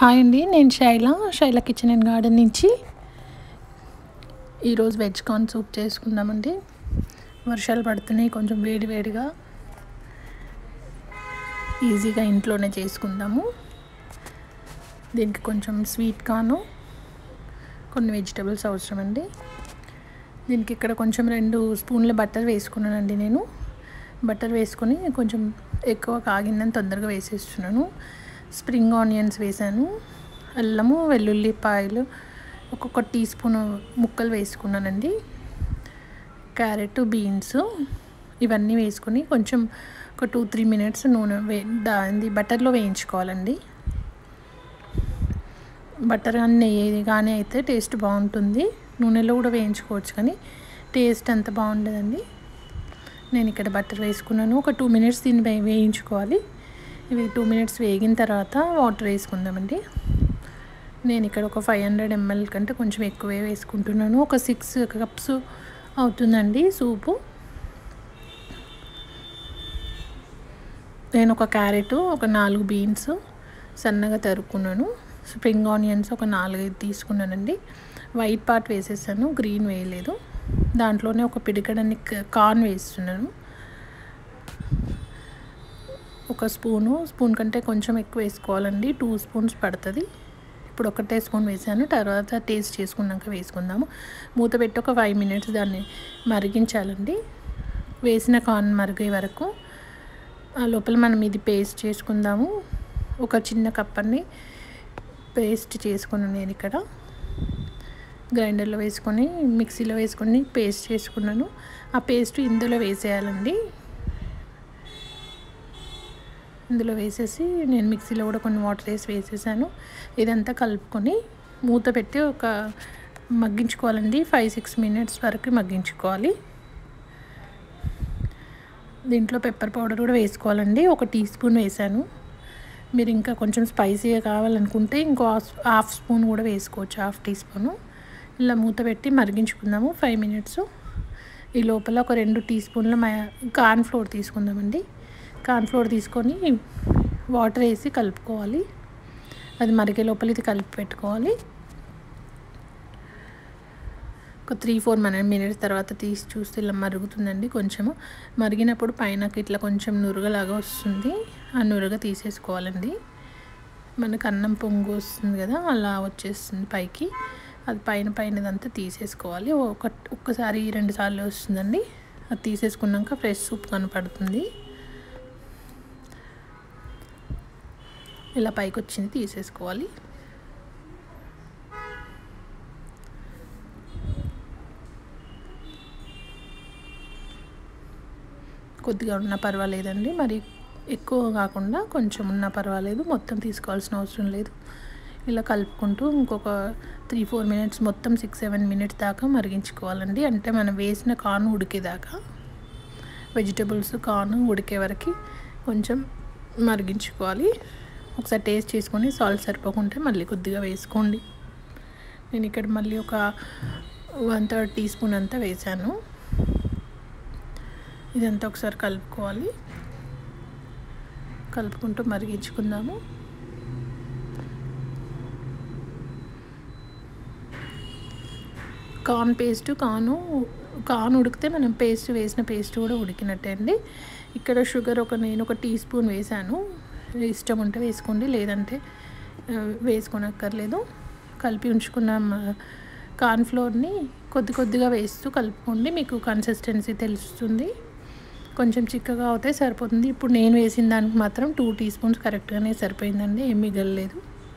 hi అండి నేను Shaila Shaila kitchen and garden నుంచి ఈరోజు వెజ్ కార్న్ సూప్ చేసుకుందామండి వర్షాలు పడుతున్నాయి కొంచెం వేడి వేడిగా ఈజీగా ఇంట్లోనే చేసుకుందాము దీనికి కొంచెం స్వీట్ కార్న్ కొన్ని వెజిటబుల్స్ అవసరం అండి దీనికి ఇక్కడ కొంచెం రెండు స్పూన్ల బటర్ వేసుకున్నానండి నేను బటర్ వేసుకొని కొంచెం ఎక్కువ కాగిందని తొందరగా వేసేస్తున్నాను స్ప్రింగ్ ఆనియన్స్ వేసాను అల్లము వెల్లుల్లిపాయలు ఒక్కొక్క టీ స్పూన్ ముక్కలు వేసుకున్నానండి క్యారెట్ బీన్స్ ఇవన్నీ వేసుకొని కొంచెం ఒక టూ త్రీ మినిట్స్ నూనె వే దాని బటర్లో వేయించుకోవాలండి బటర్ కానీ నెయ్యి కానీ అయితే టేస్ట్ బాగుంటుంది నూనెలో కూడా వేయించుకోవచ్చు కానీ టేస్ట్ అంత బాగుండదండి నేను ఇక్కడ బటర్ వేసుకున్నాను ఒక టూ మినిట్స్ దీన్ని వేయించుకోవాలి ఇవి టూ మినిట్స్ వేగిన తర్వాత వాటర్ వేసుకుందామండి నేను ఇక్కడ ఒక ఫైవ్ హండ్రెడ్ ఎంఎల్ కంటే కొంచెం ఎక్కువే వేసుకుంటున్నాను ఒక సిక్స్ కప్స్ అవుతుందండి సూపు నేను ఒక క్యారెట్ ఒక నాలుగు బీన్స్ సన్నగా తరుక్కున్నాను స్ప్రింగ్ ఆనియన్స్ ఒక నాలుగైదు తీసుకున్నానండి వైట్ పార్ట్ వేసేసాను గ్రీన్ వేయలేదు దాంట్లోనే ఒక పిడికడని కార్న్ వేస్తున్నాను ఒక స్పూను స్పూన్ కంటే కొంచెం ఎక్కువ వేసుకోవాలండి టూ స్పూన్స్ పడుతుంది ఇప్పుడు ఒకటే స్పూన్ వేసాను తర్వాత టేస్ట్ చేసుకున్నాక వేసుకుందాము మూత పెట్టి ఒక ఫైవ్ మినిట్స్ దాన్ని మరిగించాలండి వేసిన కార్న్ మరిగే వరకు ఆ లోపల మనం ఇది పేస్ట్ చేసుకుందాము ఒక చిన్న కప్పని పేస్ట్ చేసుకున్నాను నేను ఇక్కడ గ్రైండర్లో వేసుకొని మిక్సీలో వేసుకొని పేస్ట్ చేసుకున్నాను ఆ పేస్ట్ ఇందులో వేసేయాలండి ఇందులో వేసేసి నేను మిక్సీలో కూడా కొన్ని వాటర్ వేసి వేసేసాను ఇదంతా కలుపుకొని మూత పెట్టి ఒక మగ్గించుకోవాలండి ఫైవ్ సిక్స్ మినిట్స్ వరకు మగ్గించుకోవాలి దీంట్లో పెప్పర్ పౌడర్ కూడా వేసుకోవాలండి ఒక టీ స్పూన్ వేసాను మీరు ఇంకా కొంచెం స్పైసీగా కావాలనుకుంటే ఇంకో హాఫ్ స్పూన్ కూడా వేసుకోవచ్చు హాఫ్ టీ స్పూను ఇలా మూత పెట్టి మరిగించుకుందాము ఫైవ్ మినిట్స్ ఈ లోపల ఒక రెండు టీ స్పూన్ల కార్న్ ఫ్లోర్ తీసుకుందామండి కార్న్ ఫ్లోర్ తీసుకొని వాటర్ వేసి కలుపుకోవాలి అది మరిగే లోపల ఇది కలిపి పెట్టుకోవాలి ఒక త్రీ ఫోర్ మన మినిట్స్ తర్వాత తీసి చూస్తే ఇలా మరుగుతుందండి కొంచెము మరిగినప్పుడు పైనకి ఇట్లా కొంచెం నురగలాగా వస్తుంది ఆ నురగ తీసేసుకోవాలండి మనకు అన్నం పొంగు వస్తుంది కదా అలా వచ్చేస్తుంది పైకి అది పైన పైనదంతా తీసేసుకోవాలి ఒక ఒక్కసారి రెండు సార్లు వస్తుందండి అది తీసేసుకున్నాక ఫ్రెష్ సూప్ కనపడుతుంది ఇలా పైకి వచ్చింది తీసేసుకోవాలి కొద్దిగా ఉన్నా పర్వాలేదండి మరి ఎక్కువ కాకుండా కొంచెం ఉన్నా పర్వాలేదు మొత్తం తీసుకోవాల్సిన అవసరం లేదు ఇలా కలుపుకుంటూ ఇంకొక త్రీ ఫోర్ మినిట్స్ మొత్తం సిక్స్ సెవెన్ మినిట్స్ దాకా మరిగించుకోవాలండి అంటే మనం వేసిన కార్న్ ఉడికేదాకా వెజిటబుల్స్ కార్న్ ఉడికే వరకు కొంచెం మరిగించుకోవాలి ఒకసారి టేస్ట్ చేసుకొని సాల్ట్ సరిపోకుంటే మళ్ళీ కొద్దిగా వేసుకోండి నేను ఇక్కడ మళ్ళీ ఒక వన్ థర్డ్ టీ స్పూన్ అంతా వేసాను ఇదంతా ఒకసారి కలుపుకోవాలి కలుపుకుంటూ మరిగించుకుందాము కార్న్ పేస్ట్ కాను కార్న్ ఉడికితే మనం పేస్ట్ వేసిన పేస్ట్ కూడా ఉడికినట్టే అండి ఇక్కడ షుగర్ ఒక నేను ఒక టీ స్పూన్ వేసాను ఇష్టం ఉంటే వేసుకోండి లేదంటే వేసుకోనక్కర్లేదు కలిపి ఉంచుకున్న కార్న్ ఫ్లోర్ని కొద్ది కొద్దిగా వేస్తూ కలుపుకోండి మీకు కన్సిస్టెన్సీ తెలుస్తుంది కొంచెం చిక్కగా అవుతే సరిపోతుంది ఇప్పుడు నేను వేసిన దానికి మాత్రం టూ టీ స్పూన్స్ కరెక్ట్గానే సరిపోయిందండి ఏం మిగలలేదు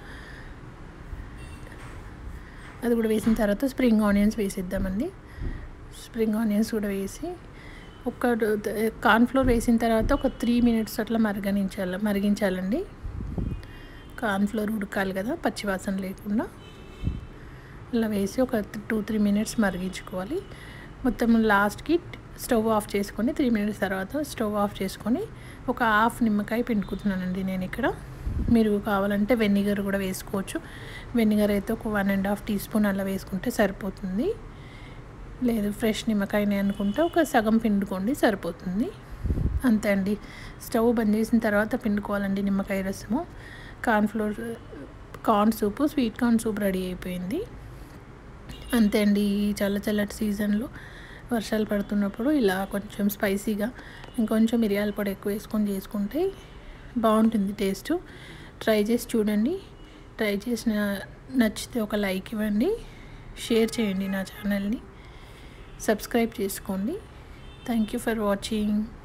అది కూడా వేసిన తర్వాత స్ప్రింగ్ ఆనియన్స్ వేసేద్దామండి స్ప్రింగ్ ఆనియన్స్ కూడా వేసి ఒక కార్న్ఫ్లోర్ వేసిన తర్వాత ఒక త్రీ మినిట్స్ అట్లా మరగనించాలి మరిగించాలండి కార్న్ఫ్లోర్ ఉడకాలి కదా పచ్చివాసన లేకుండా ఇలా వేసి ఒక టూ త్రీ మినిట్స్ మరిగించుకోవాలి మొత్తం లాస్ట్కి స్టవ్ ఆఫ్ చేసుకొని త్రీ మినిట్స్ తర్వాత స్టవ్ ఆఫ్ చేసుకొని ఒక హాఫ్ నిమ్మకాయ పిండుకుంటున్నానండి నేను ఇక్కడ మీరు కావాలంటే వెనిగర్ కూడా వేసుకోవచ్చు వెనిగర్ అయితే ఒక one and half tea spoon అలా వేసుకుంటే సరిపోతుంది లేదు ఫ్రెష్ నిమ్మకాయని అనుకుంటే ఒక సగం పిండుకోండి సరిపోతుంది అంతే అండి స్టవ్ బంద్ చేసిన తర్వాత పిండుకోవాలండి నిమ్మకాయ రసము cornflour corn soup sweet corn soup ready అయిపోయింది అంతే అండి ఈ చల్ల చల్లటి సీజన్లో వర్షాలు పడుతున్నప్పుడు ఇలా కొంచెం స్పైసీగా ఇంకొంచెం మిరియాల పొడి ఎక్కువ వేసుకొని చేసుకుంటే బాగుంటుంది టేస్ట్ ట్రై చేసి చూడండి ట్రై చేసిన నచ్చితే ఒక లైక్ ఇవ్వండి షేర్ చేయండి నా ఛానల్ని సబ్స్క్రైబ్ చేసుకోండి థ్యాంక్ యూ ఫర్ వాచింగ్